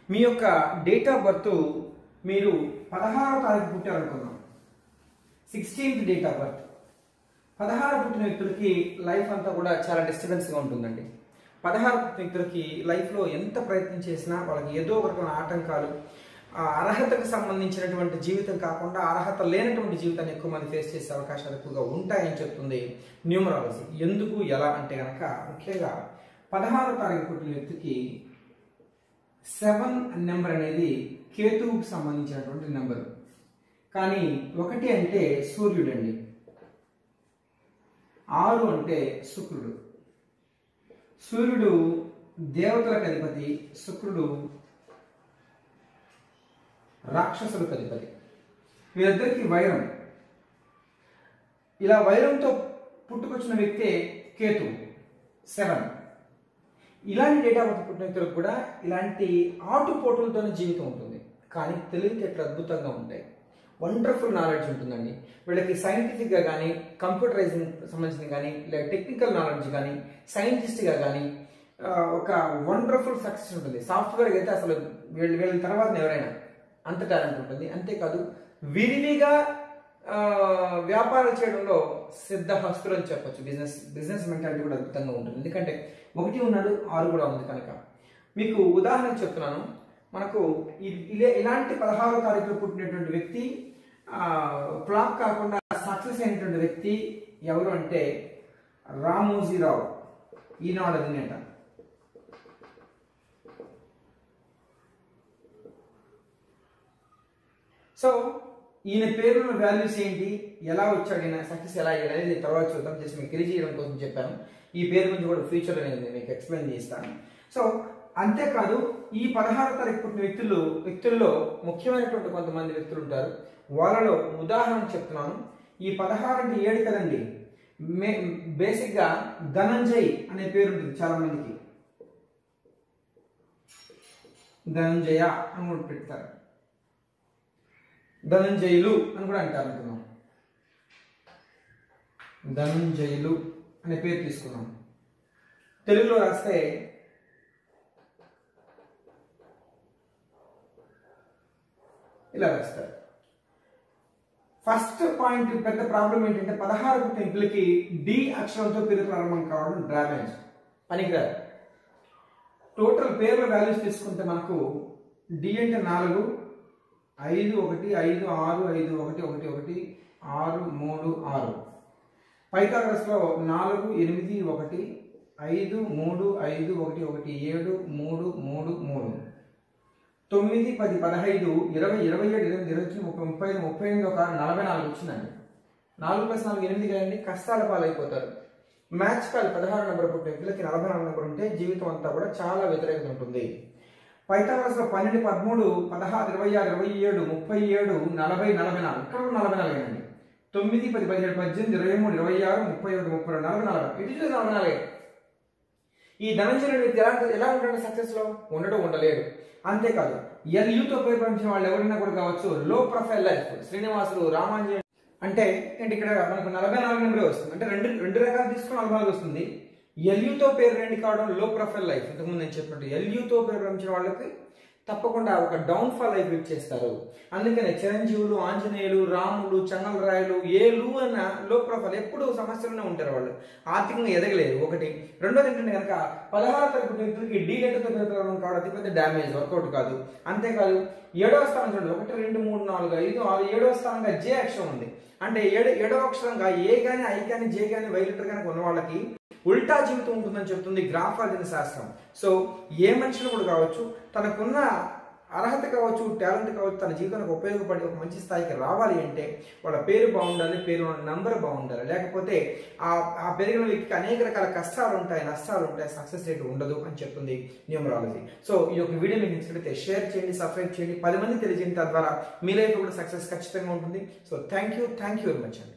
మీ యొక్క date of birth మీరు పదహారో తారీఖు పుట్టారనుకుందాం సిక్స్టీన్త్ డేట్ ఆఫ్ బర్త్ పదహారు పుట్టిన వ్యక్తులకి లైఫ్ అంతా కూడా చాలా డిస్టర్బెన్స్గా ఉంటుందండి పదహారు పుట్టిన వ్యక్తులకి లైఫ్లో ఎంత ప్రయత్నం చేసినా వాళ్ళకి ఏదో ఒక రకమైన ఆటంకాలు ఆ అర్హతకు సంబంధించినటువంటి జీవితం కాకుండా అర్హత లేనటువంటి జీవితాన్ని ఎక్కువ మంది ఫేస్ చేసే అవకాశాలు ఎక్కువగా ఉంటాయని చెప్తుంది న్యూమరాలజీ ఎందుకు ఎలా అంటే కనుక ముఖ్యంగా పదహారు తారీఖు పుట్టిన వ్యక్తికి సెవెన్ నెంబర్ అనేది కేతువుకు సంబంధించినటువంటి నెంబర్ కానీ ఒకటి అంటే సూర్యుడు అండి ఆరు అంటే శుక్రుడు సూర్యుడు దేవతలకు అధిపతి శుక్రుడు రాక్షసులకు అధిపతి వీరిద్దరికి వైరం ఇలా వైరంతో పుట్టుకొచ్చిన వ్యక్తే కేతు సెవెన్ ఇలాంటి డేటా బర్త్ పుట్టిన వ్యక్తులకు కూడా ఇలాంటి ఆటుపోటులతోనే జీవితం ఉంటుంది కానీ తెలివితేటలు అద్భుతంగా ఉంటాయి వండర్ఫుల్ నాలెడ్జ్ ఉంటుందండి వీళ్ళకి సైంటిఫిక్గా కానీ కంప్యూటరైజింగ్ సంబంధించిన కానీ లేదా టెక్నికల్ నాలెడ్జ్ కానీ సైంటిస్ట్గా కానీ ఆ, ఒక వండర్ఫుల్ సక్సెస్ ఉంటుంది సాఫ్ట్వేర్ అయితే అసలు వీళ్ళు వీళ్ళ తర్వాత ఎవరైనా అంత టాలెంట్ ఉంటుంది అంతేకాదు విరివిగా ఆ, వ్యాపారాలు చేయడంలో సిద్ధహస్తులు అని చెప్పొచ్చు బిజినెస్ బిజినెస్ మెంటాలిటీ కూడా అద్భుతంగా ఉంటుంది ఎందుకంటే ఒకటి ఉన్నాడు ఆరు కూడా ఉంది కనుక మీకు ఉదాహరణ చెప్తున్నాను మనకు ఇ- ఇలా ఇలాంటి పదహారో తారీఖులో పుట్టినటువంటి వ్యక్తి ఫ్లాప్ కాకుండా సక్సెస్ అయినటువంటి వ్యక్తి ఎవరు అంటే రామోజీరావు ఈనాడు అధినేత సో ఈయన పేరున్న వాల్యూస్ ఏంటి ఎలా వచ్చాడు ఈయన సక్సెస్ ఎలా అయ్యాడు అనేది తర్వాత చూద్దాం జస్ట్ మీకు తెలియజేయడం కోసం చెప్పాను ఈ పేరు గురించి కూడా ఫ్యూచర్ అనేది నేను మీకు ఎక్స్ప్లెయిన్ చేస్తాను సో అంతేకాదు ఈ పదహారో తారీఖు పుట్టిన వ్యక్తులు వ్యక్తుల్లో ముఖ్యమైనటువంటి కొంతమంది వ్యక్తులు ఉంటారు వాళ్ళలో ఉదాహరణ చెప్తున్నాను ఈ పదహారు అంటే ఏడు కదండి మే బేసిక్గా ధనంజయ్ అనే పేరు ఉంటుంది చాలా మందికి ధనంజయ అని కూడా పెడతారు ధనంజయులు అని కూడా అంటారు అనుకున్నాం ధనంజయులు అనే పేరు తీసుకున్నాం తెలుగులో రాస్తే ఇలా రాస్తారు ఫస్ట్ పాయింట్ పెద్ద ప్రాబ్లం ఏంటంటే పదహారు టెంపుల్కి డి అక్షరంతో పేరు ప్రారంభం కావడం డ్యామేజ్ పనికిరాదు టోటల్ పేర్ల వాల్యూస్ తీసుకుంటే మనకు డి అంటే నాలుగు ఐదు ఒకటి ఐదు ఆరు ఐదు ఒకటి ఒకటి ఒకటి ఆరు మూడు ఆరు పైథాగరస్లో నాలుగు ఎనిమిది ఒకటి ఐదు మూడు ఐదు ఒకటి ఒకటి ఏడు మూడు మూడు మూడు తొమ్మిది పది పదహైదు ఇరవై ఇరవై ఏడు ఇరవై ఇరవై వచ్చి ముప్పై ముప్పై ఐదు ముప్పై ఎనిమిది ఒక నలభై నాలుగు వచ్చిందండి నాలుగు ప్లస్ నాలుగు ఎనిమిది కదండి కష్టాల పాలైపోతారు మ్యాచ్ కాల్ పదహారు నెంబర్ పుట్టిన వ్యక్తులకి నలభై నాలుగు నెంబర్ ఉంటే జీవితం అంతా కూడా చాలా వ్యతిరేకత ఉంటుంది పైథాగరస్లో పన్నెండు పదమూడు పదహారు ఇరవై ఆరు ఇరవై ఏడు ముప్పై ఏడు నలభై నలభై నాలుగు ఇక్కడ కూడా నలభై నాలుగు అండి తొమ్మిది పది పదిహేడు పద్దెనిమిది ఇరవై మూడు ఇరవై ఆరు ముప్పై ఒకటి ముప్పై రెండు నలభై నాలుగు ఇటు చూసి నలభై నాలుగే ఈ ధనంజయుడు వ్యక్తి ఎలా ఎలా ఉంటాడు సక్సెస్ లో ఉండడం ఉండలేడు అంతేకాదు ఎల్యూతో పేరు పంపించిన వాళ్ళు ఎవరైనా కూడా కావచ్చు లో ప్రొఫైల్ లైఫ్ శ్రీనివాసులు రామాంజన్ అంటే ఏంటి ఇక్కడ మనకు నలభై నాలుగు నెంబరే వస్తుంది అంటే రెండు రెండు రకాలు తీసుకుని నలభై నాలుగు వస్తుంది ఎల్యూతో పేరు రెండు కావడం లో ప్రొఫైల్ లైఫ్ ఇంతకుముందు నేను చెప్పినట్టు ఎల్యూతో పేరు పంపించిన వాళ్ళకి తప్పకుండా ఒక డౌన్ ఫాల్ లైఫ్ లీడ్ చేస్తారు అందుకనే చిరంజీవులు ఆంజనేయులు రాములు చంగలరాయులు ఏలు అన్న లో ప్రొఫైల్ ఎప్పుడు సమస్యలోనే ఉంటారు వాళ్ళు ఆర్థికంగా ఎదగలేరు ఒకటి రెండోది ఏంటంటే కనుక పదహారు తరగతి వ్యక్తులకి డీ లెక్కతో పెరగడం కావడం అతిపెద్ద డ్యామేజ్ వర్కౌట్ కాదు అంతేకాదు ఏడవ స్థానం చూడండి ఒకటి రెండు మూడు నాలుగు ఐదు ఆరు ఏడవ స్థానంగా జే అక్షరం ఉంది అంటే ఏడు ఏడవ అక్షరంగా ఏ కానీ ఐ కానీ జే కానీ వై లెటర్ కానీ ఉన్న వాళ్ళకి ఉల్టా జీవితం ఉంటుందని చెప్తుంది గ్రాఫాలజీ శాస్త్రం సో ఏ మనిషిని కూడా కావచ్చు తనకున్న అర్హత కావచ్చు టాలెంట్ కావచ్చు తన జీవితానికి ఉపయోగపడి ఒక మంచి స్థాయికి రావాలి అంటే వాళ్ళ పేరు బాగుండాలి పేరు నంబర్ బాగుండాలి లేకపోతే ఆ ఆ పెరిగిన వ్యక్తికి అనేక రకాల కష్టాలు ఉంటాయి నష్టాలు ఉంటాయి సక్సెస్ రేట్ ఉండదు అని చెప్తుంది న్యూమరాలజీ సో ఈ యొక్క వీడియో మీకు నచ్చినట్లయితే షేర్ చేయండి సబ్స్క్రైబ్ చేయండి పది మంది తెలియజేయండి తద్వారా మీ లైఫ్ కూడా సక్సెస్ ఖచ్చితంగా ఉంటుంది so thank you thank you very much అండి